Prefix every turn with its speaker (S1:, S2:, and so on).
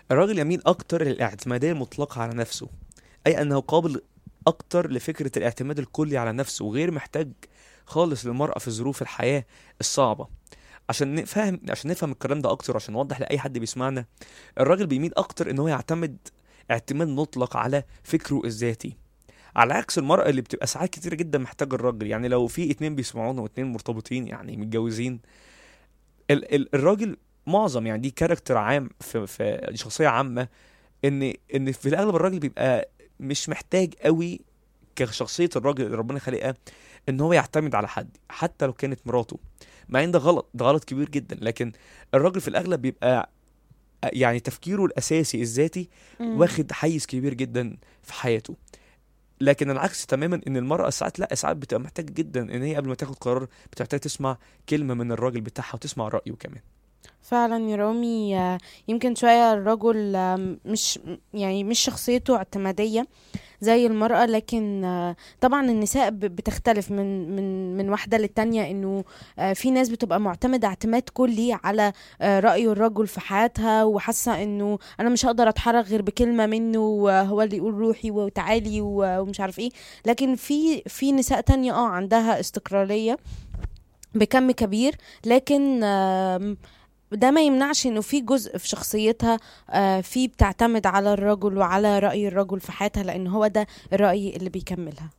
S1: الراجل يميل أكتر للاعتمادية المطلقة على نفسه أي أنه قابل أكتر لفكرة الاعتماد الكلي على نفسه وغير محتاج خالص للمرأة في ظروف الحياة الصعبة عشان نفهم عشان نفهم الكلام ده أكتر عشان نوضح لأي حد بيسمعنا الراجل بيميل أكتر إن هو يعتمد اعتماد مطلق على فكره الذاتي على عكس المرأة اللي بتبقى ساعات كتير جدا محتاجة الراجل يعني لو في اتنين بيسمعونا واتنين مرتبطين يعني متجوزين ال ال الراجل معظم يعني دي كاركتر عام في, في دي شخصية عامة ان ان في الاغلب الراجل بيبقى مش محتاج قوي كشخصية الراجل اللي ربنا خلقها ان هو يعتمد على حد حتى لو كانت مراته مع ان ده غلط ده غلط كبير جدا لكن الراجل في الاغلب بيبقى يعني تفكيره الاساسي الذاتي
S2: مم.
S1: واخد حيز كبير جدا في حياته لكن العكس تماما ان المراه ساعات لا ساعات بتبقى محتاجه جدا ان هي قبل ما تاخد قرار بتحتاج تسمع كلمه من الراجل بتاعها وتسمع رايه كمان
S2: فعلا يا رامي آه، يمكن شوية الرجل آه، مش يعني مش شخصيته اعتمادية زي المرأة لكن آه، طبعا النساء ب- بتختلف من من من واحدة للتانية انه آه، في ناس بتبقى معتمدة اعتماد كلي على آه، رأي الرجل في حياتها وحاسة انه انا مش هقدر اتحرك غير بكلمة منه وهو اللي يقول روحي وتعالي و- ومش عارف ايه لكن في في نساء تانية اه عندها استقلالية بكم كبير لكن آم، ده ما يمنعش انه في جزء في شخصيتها آه، في بتعتمد على الرجل وعلى رأي الرجل في حياتها لان هو ده الرأي اللي بيكملها